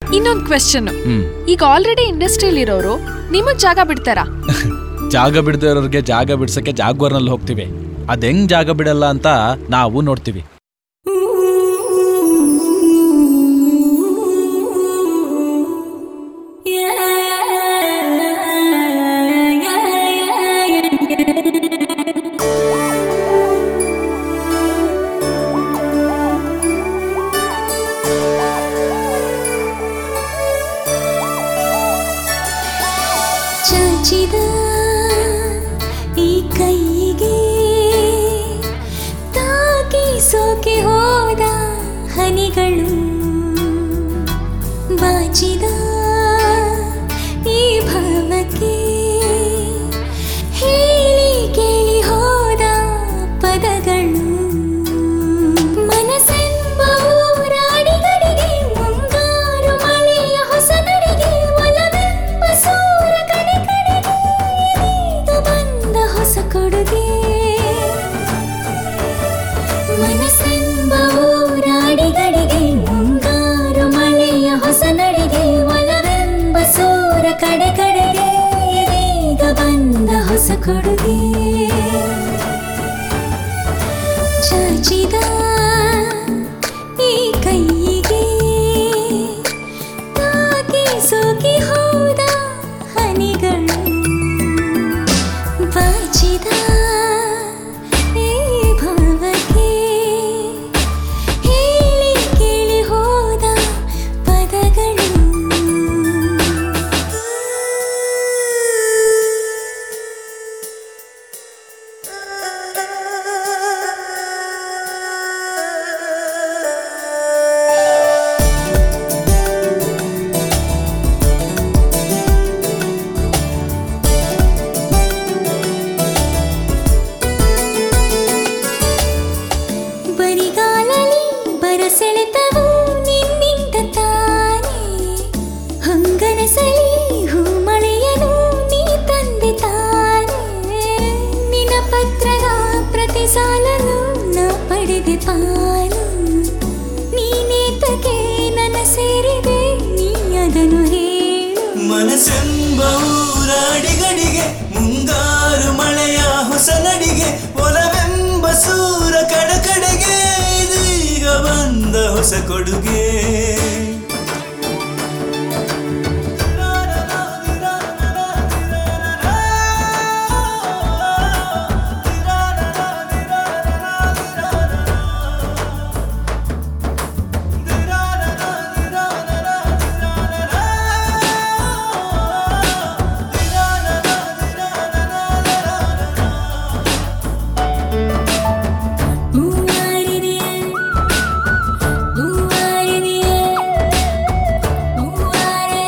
ಇನ್ನೊಂದ್ ಕ್ವೆಶನ್ ಹ್ಮ್ ಈಗ ಆಲ್ರೆಡಿ ಇಂಡಸ್ಟ್ರಿಯಲ್ಲಿ ಇರೋರು ನಿಮಗ್ ಜಾಗ ಬಿಡ್ತಾರಾ ಜಾಗ ಬಿಡದೇ ಇರೋರಿಗೆ ಜಾಗ ಬಿಡ್ಸಕ್ಕೆ ಜಾಗ್ವಾರ್ನಲ್ಲಿ ಹೋಗ್ತೀವಿ ಅದ್ ಹೆಂಗ್ ಜಾಗ ಬಿಡಲ್ಲ ಅಂತ ನಾವು ನೋಡ್ತೀವಿ ಚಾಚಿದ ಈ ಕೈಗೆ ತಾಗಿ ಸೋಕೆ ಹೋದ ಹನಿಗಳು ಬಾಚಿದ ಈ ಭಾವಕ್ಕೆ ಹೇಳಿ ಕೇಳಿ ಹೋದ ಪದಗಳು ಮನಸ್ಸೆಂಬ ಊರಾಡಿಗರಿಗೆ ಮುಂಗಾರು ಮಳೆಯ ಹೊಸ ನಡಿಗೆ ಒಲವೆಂಬ ಸೂರ ಕಡೆ ಕಡೆಗೆ ಇದೀಗ ಬಂದ ಹೊಸ ಕೊಡುಗೆ ಮನಸ್ಸೆಂಬ ಊರಾಡಿಗರಿಗೆ ಮುಂಗಾರು ಮಳೆಯ ಹೊಸ ನಡಿಗೆ ಒಲವೆಂಬ ಸೂರ ಕಡೆ ಕಡೆಗೆ ಇದೀಗ ಬಂದ ಹೊಸ ಕೊಡುಗೆ ಚಾಚಿದ ಈ ಕೈಗೆ ತಾಗಿ ಸೋಗಿ ಹೋದ ಹನಿಗಳು ಬಾಚಿದ ಈ ಭಾವಕ್ಕೆ ಹೇಳಿ ಕೇಳಿ ಹೋದ ಪದಗಳು ಬರಿಗಾಲಲಿ ಬರಸೆಳೆತವು ನಿನ್ನಿಂದ ತಾನೇ ಹಂಗನಸಲಿ ಹೂಮಳೆಯನು ನೀ ತಂದೆ ತಾನೇ ನಿನ್ನ ಪತ್ರದ ಪ್ರತಿ ಸಾಲನು ನಾ ಪಡೆದೆ ಪಾಲು ನೀನೇತಕ್ಕೆ ನನ್ನ ಸೇರಿದೆ ನೀ ಅದನ್ನು ಹೇಳು ಮನಸ್ಸೆಂಬ ಊರಾಡಿಗಡಿಗೆ ಮುಂಗಾರು ಮಳೆಯ ಹೊಸ ನಡಿಗೆ ಒಲವೆಂಬ ಸೂರ ಕಡಕಡೆಗೆ ಇದೀಗ ಬಂದ ಹೊಸ ಕೊಡುಗೆ ಹೂವಾರಿದೆಯೇ ಹೂವಾರಿದೆಯೇ ಹೂವಾರೆ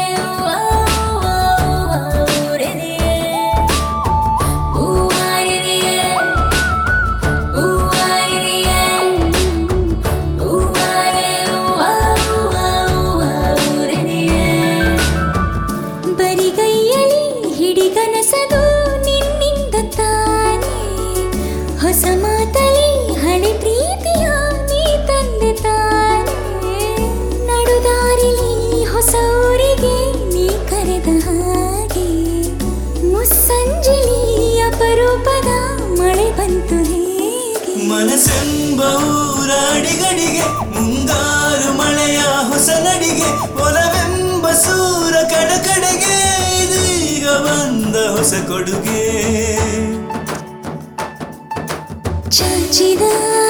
ಹೂವಾರಿದೆಯೇ ಹೂವಾರಿದೆಯೇ ಹೂವಾರಿದೆಯೇ ಹೂವಾರೆ ಹೂವಾರಿದೆಯೇ ಬರಿಗೈಯಲ್ಲಿ ಹಿಡಿಗನಸದು ನಿನ್ನಿಂದ ತಾನೇ ಹೊಸ ಮಾತಲಿ ಹಳೆ ಪ್ರೀತಿಯ ನೀ ತಂದೆ ತಾನೇ ನಡುದಾರಿಲಿ ಹೊಸ ಊರಿಗೆ ನೀ ಕರೆದ ಹಾಗೆ ಮುಸ್ಸಂಜಲಿ ಅಪರೂಪದ ಮಳೆ ಬಂತು ಹೇಗೆ ಮನಸ್ಸೆಂಬ ಊರಾಡಿಗಡಿಗೆ ಮುಂಗಾರು ಮಳೆಯ ಹೊಸ ನಡಿಗೆ ಒಲವೆಂಬ ಸೂರ ಕಡಕಡೆಗೆ ಇದೀಗ ಬಂದ ಹೊಸ ಕೊಡುಗೆ ಚಾಚಿದ